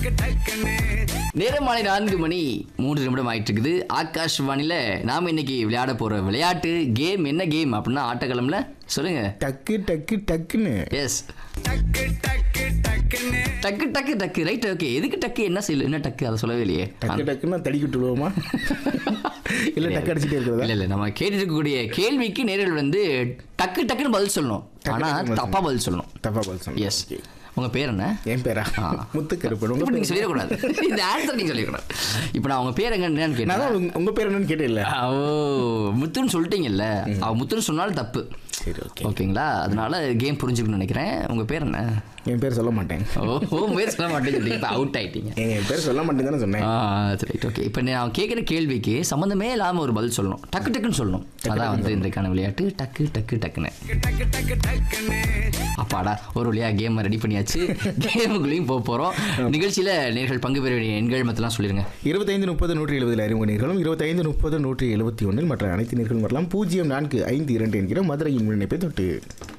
நேரம் மாலை நான்கு மணி மூன்று நிமிடம் ஆயிட்டு இருக்குது ஆகாஷ்வாணியில் நாம் இன்னைக்கு விளையாட போற விளையாட்டு கேம் என்ன கேம் அப்படின்னா ஆட்டக்களம்ல சொல்லுங்க டக்கு டக்கு டக்குன்னு எஸ் டக்கு டக்கு டக்கு ரைட் ஓகே எதுக்கு டக்கு என்ன செய்யல என்ன டக்கு அதை சொல்லவே இல்லையே டக்கு டக்குன்னு தடிக்கி விட்டுருவோமா இல்லை டக்கு அடிச்சுட்டே இருக்கிறதா இல்ல இல்ல நம்ம கேட்டு இருக்கக்கூடிய கேள்விக்கு நேரில் வந்து டக்கு டக்குன்னு பதில் சொல்லணும் ஆனா டக்குன்னு தப்பா பதில் சொல்லணும் தப்பா பதில் சொன்னேன். Yes Okay. உங்க பேர் என்ன என் பேரா முத்துக்கருப்பன் உங்க இப்படி நீங்க பேர் சொல்லிடக்கூடாது இந்த ஆன்சர் நீங்க சொல்லிடக்கூடாது இப்போ நான் உங்க பேர் எங்கன்னு நான் கேட்டேன் தான் உங்க- உங்க பேர் என்னன்னு கேட்டேன்ல ஓ முத்துன்னு சொல்லிட்டீங்கல்ல அவ முத்துன்னு சொன்னாலும் தப்பு சரி ஓகே ஓகேங்களா அதனால கேம் புரிஞ்சுக்கணும்னு நினைக்கிறேன் உங்க பேர் என்ன என் பேர் சொல்ல மாட்டேன் ஓ உங்க பேர் சொல்ல மாட்டேன்னு இப்போ அவுட் ஆயிட்டீங்க ஏங்க என் பேர் சொல்ல மாட்டேன் தானே சொன்னேன் ஆ ரைட் ஓகே இப்போ நான் கேட்குற கேள்விக்கு சம்மந்தமே இல்லாமல் ஒரு பதில் சொல்லணும் டக்கு டக்குன்னு சொல்லணும் அதான் வந்து இன்றைக்கான விளையாட்டு டக்கு டக்கு டக்குன்னு அப்பாடா ஒரு வழியா கேம் ரெடி பண்ணியாச்சு கேமுக்குள்ளேயும் போக போகிறோம் நிகழ்ச்சியில் நேர்கள் பங்கு பெற வேண்டிய எண்கள் மற்றெல்லாம் சொல்லிடுங்க இருபத்தைந்து முப்பது நூற்றி எழுபதில் அறிமுக நீர்களும் இருபத்தைந்து முப்பது நூற்றி எழுபத்தி ஒன்றில் மற்ற அனைத்து நீர்களும் வரலாம் பூஜ்ஜியம் நான்கு ஐந்து இரண்டு என்கிற மதுரையின் முன்னிணைப்பை தொட்டு